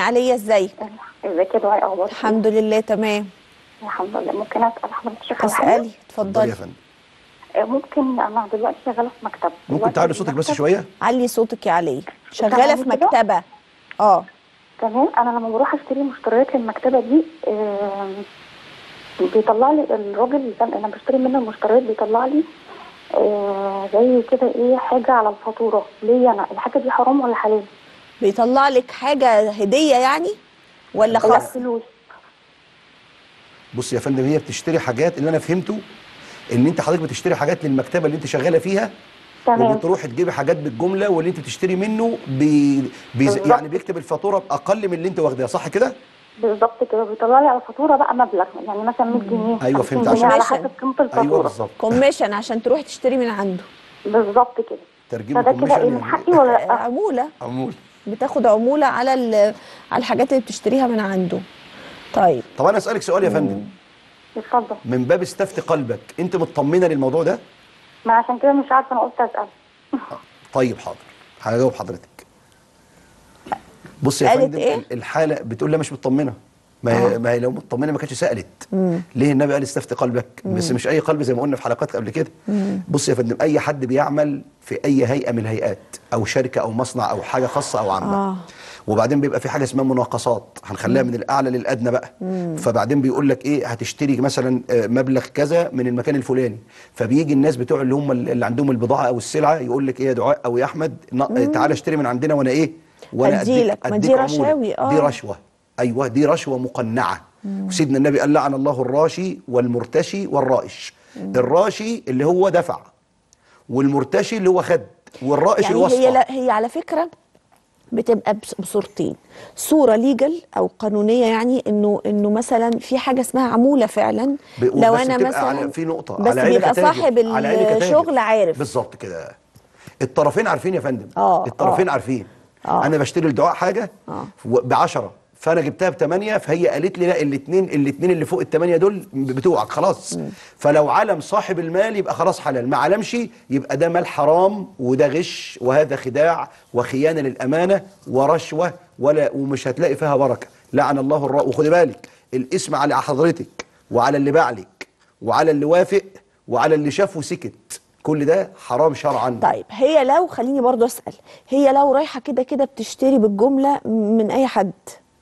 عليا ازيك ازيك يا دعاء اخبارك الحمد لله تمام إيه؟ الحمد لله ممكن اسال حضرتك على اسالي حاجه اتفضلي اتفضلي يا فندم آه، ممكن انا دلوقتي شغاله في مكتب ممكن دلوقتي تعلي صوتك بس المكتب- شويه علي صوتك يا علي شغاله في سامعني كده؟ مكتبه اه تمام انا لما بروح اشتري مشتريات للمكتبه دي آم، بيطلع لي الراجل اللي كان- انا بشتري منه المشتريات بيطلع لي آه، زي كده ايه حاجه على الفاتوره ليه انا الحاجه دي حرام ولا حلال؟ بيطلع لك حاجه هديه يعني ولا لا خاص فلوس بص يا فندم هي بتشتري حاجات اللي انا فهمته ان انت حضرتك بتشتري حاجات للمكتبه اللي انت شغاله فيها تمام وبتروح تجيبي حاجات بالجمله واللي انت بتشتري منه بي بي بالظبط. يعني بيكتب الفاتوره باقل من اللي انت واخداها صح كده؟ بالظبط كده بيطلع لي على الفاتوره بقى مبلغ يعني مثلا 100 جنيه أيوة، 50 فهمت. جنيه على عشان- حسب قيمه ايوه الفاتوره بالظبط كوميشن عشان تروح تشتري من عنده بالظبط كده ترجمه فده كده ايه من commission حقي ولا آه، لا؟ عموله عمول بتاخد عموله على ال- على الحاجات اللي بتشتريها من عنده طيب طب انا اسالك سؤال يا فندم اتفضل من باب استفتي قلبك انت مطمنه للموضوع ده؟ ما عشان كده مش عارفه انا قلت اسال طيب حاضر هجاوب حضرتك بص يا قالت فندم إيه؟ الحاله بتقول لا مش مطمنه ما هي ما هي لو مطمنه ما كانتش سالت ليه النبي قال استفتي قلبك بس مش اي قلب زي ما قلنا في حلقات قبل كده بص يا فندم اي حد بيعمل في اي هيئه من الهيئات او شركه او مصنع او حاجه خاصه او عامه آه. وبعدين بيبقى في حاجه اسمها مناقصات هنخليها من الاعلى للادنى بقى فبعدين بيقول لك ايه هتشتري مثلا آه، مبلغ كذا من المكان الفلاني فبيجي الناس بتوع اللي هم اللي عندهم البضاعه او السلعه يقول لك ايه يا دعاء او يا احمد ن- تعالى اشتري من عندنا وانا ايه وانا أديلك. ما دي عمولة. رشاوي، آه. دي رشوه ايوه دي رشوه مقنعه وسيدنا النبي قال لعن الله الراشي والمرتشي والرائش الراشي اللي هو دفع والمرتشي اللي هو خد والرائش يعني اللي هو هي وصفة. لا هي على فكره بتبقى بص- بصورتين صوره ليجل او قانونيه يعني انه انه مثلا في حاجه اسمها عموله فعلا ب- لو بس انا بتبقى مثلا على في نقطة بس على عينك بيبقى تاجر. صاحب على عينك تاجر. الشغل عارف بالظبط كده الطرفين عارفين يا فندم آه، الطرفين آه. عارفين آه. انا بشتري الدعاء حاجه آه. ب 10 فانا جبتها بثمانية فهي قالت لي لا الاثنين الاثنين اللي فوق الثمانية دول بتوعك خلاص فلو علم صاحب المال يبقى خلاص حلال ما علمش يبقى ده مال حرام وده غش وهذا خداع وخيانه للامانه ورشوه ولا ومش هتلاقي فيها بركه لعن الله الرا وخدي بالك الاسم على حضرتك وعلى اللي باع لك وعلى اللي وافق وعلى اللي شاف وسكت كل ده حرام شرعا طيب هي لو خليني برضو اسال هي لو رايحه كده كده بتشتري بالجمله من اي حد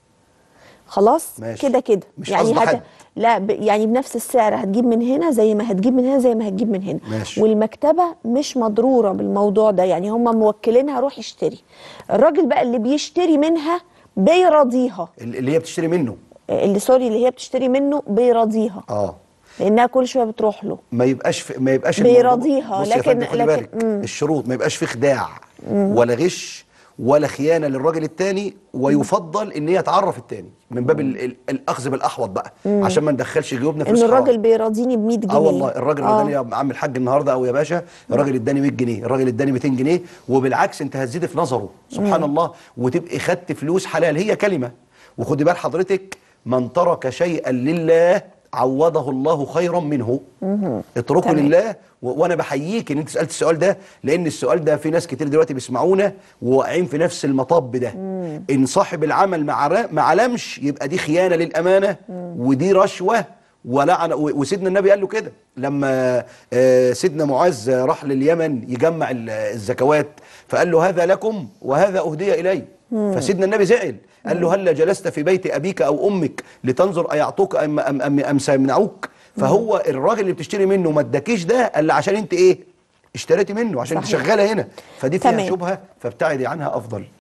خلاص ماشي. كده كده مش قصد هت... حد. لا ب... يعني بنفس السعر هتجيب من هنا زي ما هتجيب من هنا زي ما هتجيب من هنا ماشي. والمكتبه مش مضروره بالموضوع ده يعني هم موكلينها روح يشتري الراجل بقى اللي بيشتري منها بيراضيها اللي هي بتشتري منه اللي سوري اللي هي بتشتري منه بيراضيها اه لانها كل شويه بتروح له ما يبقاش في ما يبقاش بيراضيها، الموضوع- بص يا لكن- فندم خدي لكن- بالك مم. الشروط ما يبقاش في خداع ولا غش ولا خيانه للراجل التاني ويفضل ان هي تعرف التاني من باب ال- ال- الاخذ بالاحوط بقى عشان ما ندخلش جيوبنا في ان فلوس الراجل حرام. بيراضيني ب 100 جنيه اه والله الراجل آه. اداني يا عم الحاج النهارده او يا باشا الراجل اداني 100 جنيه الراجل اداني 200 جنيه وبالعكس انت هتزيد في نظره سبحان الله وتبقي خدت فلوس حلال هي كلمه وخدي بال حضرتك من ترك شيئا لله عوضه الله خيرا منه اتركه تمام. لله و- وانا بحييك ان انت سالت السؤال ده لان السؤال ده في ناس كتير دلوقتي بيسمعونا وواقعين في نفس المطب ده ان صاحب العمل ما عر- ما علمش يبقى دي خيانه للامانه ودي رشوه ولعن و- وسيدنا النبي قال له كده لما آه، سيدنا معاذ راح لليمن يجمع ال- الزكوات فقال له هذا لكم وهذا اهدي الي فسيدنا النبي زعل قال له هل جلست في بيت ابيك او امك لتنظر ايعطوك ام ام ام, أم سيمنعوك فهو الراجل اللي بتشتري منه ما اداكيش ده الا عشان انت ايه اشتريتي منه عشان انت صحيح. شغاله هنا فدي فيها تمام. شبهه فابتعدي عنها افضل